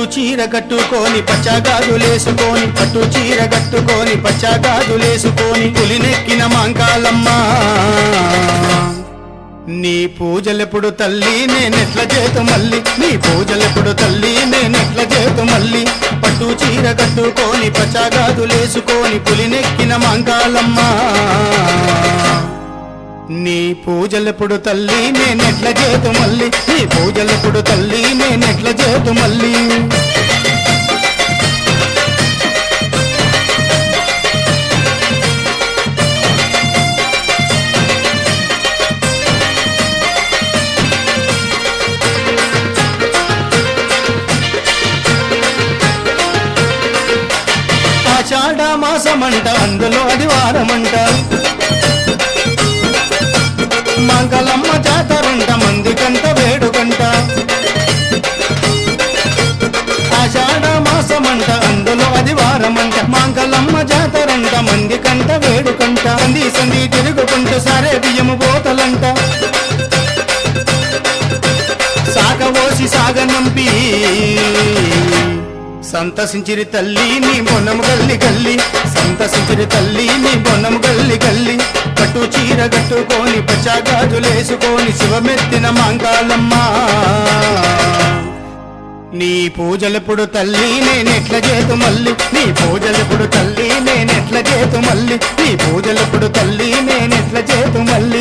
చీర కట్టుకొని పచ్చగాజులేసుకొని పట్టు చీర కట్టుకొని పచ్చగాజులేసుకొని పులినెక్కిన మాంకాలమ్మ నీ పూజలెప్పుడు తల్లి నేనెట్ల చేతు మళ్ళీ నీ పూజలెప్పుడు తల్లి నేనెట్ల చేతు మళ్ళీ పట్టు చీర కట్టుకొని పచ్చగాజులేసుకొని పులినెక్కిన మాంకాలమ్మ నీ పూజలెప్పుడు తల్లి నేనెట్ల చేతు మళ్ళీ నీ పూజలెప్పుడు తల్లి నేనెట్ల చేతు మళ్ళీ ఆషాఢ మాసమంట అందులో అది వారమంట మంగళమ్మ జాతరంట మందికంట వేడుకంట ఆషాఢ మాసమంట అందులో అది వారమంట మంగళమ్మ జాతరంట మందికంట వేడుకంట సంది సంది తిరుగుకుంటూ సరే బియ్యము పోతలంట సాగవోసి సాగనంపి సంతసించిరి తల్లి నీ బొన్నము గల్లి గల్లి సంతసించిరి తల్లి నీ బొన్నము గల్లి గల్లి కట్టు చీర కట్టుకొని పచ్చాగాజులేసుకొని శివమెత్తిన మాంకాలమ్మ నీ పూజలెప్పుడు తల్లి నేనెట్ల చేతు మళ్ళీ నీ పూజలెప్పుడు తల్లి నేనెట్ల చేతు మళ్ళీ నీ పూజలెప్పుడు తల్లి నేనెట్ల చేతు మళ్ళీ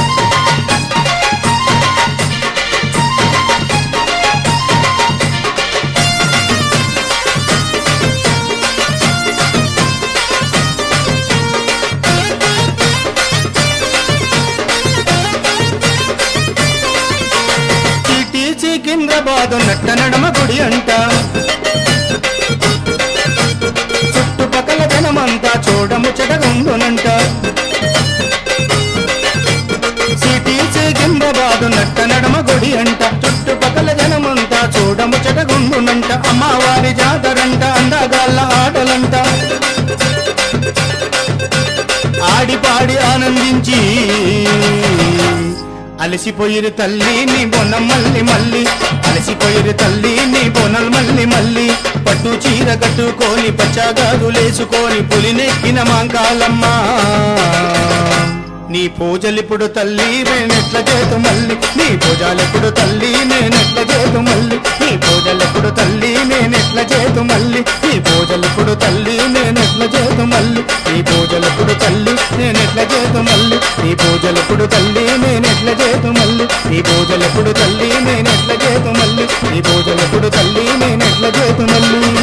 చీటీ సికింద్రాబాద్ నట్ట నడమ గుడి అంట చుట్టుపక్కల జనమంతా చూడముచ్చటగుండునంట సిటీ సికింద్రాబాద్ నట్ట నడమ గుడి అంట చుట్టుపక్కల జనమంతా చూడముచ్చటగుండునంట అమ్మవారి జాతరంట అందగాళ్ళ ఆటలంట ఆడి పాడి ఆనందించి అలసిపోయిరు తల్లి నీ బొనం మల్లి మల్లి అలసిపోయిరు తల్లి నీ బొనల్ మల్లి మల్లి పట్టు చీర కట్టుకొని పచ్చగాజులేసుకొని పులినెక్కిన మాంకాలమ్మ నీ పూజలిప్పుడు తల్లి నేనెట్ల చేతు మల్లి నీ పూజలెప్పుడు తల్లి నేనెట్ల చేతు మల్లి నీ పూజలెప్పుడు తల్లి నేనెట్ల చేతు మల్లి నీ పూజలెప్పుడు తల్లి నేనెట్ల చేతు మల్లి నీ పూజలెప్పుడు తల్లి నేనెట్ల చేతు మల్లి నీ పూజలెప్పుడు తల్లి నేనెట్ల చేతు మల్లి నీ పూజలెప్పుడు తల్లి నేనెట్ల చేతు మల్లి నీ పూజలెప్పుడు తల్లి నేనెట్ల చేతు మల్లి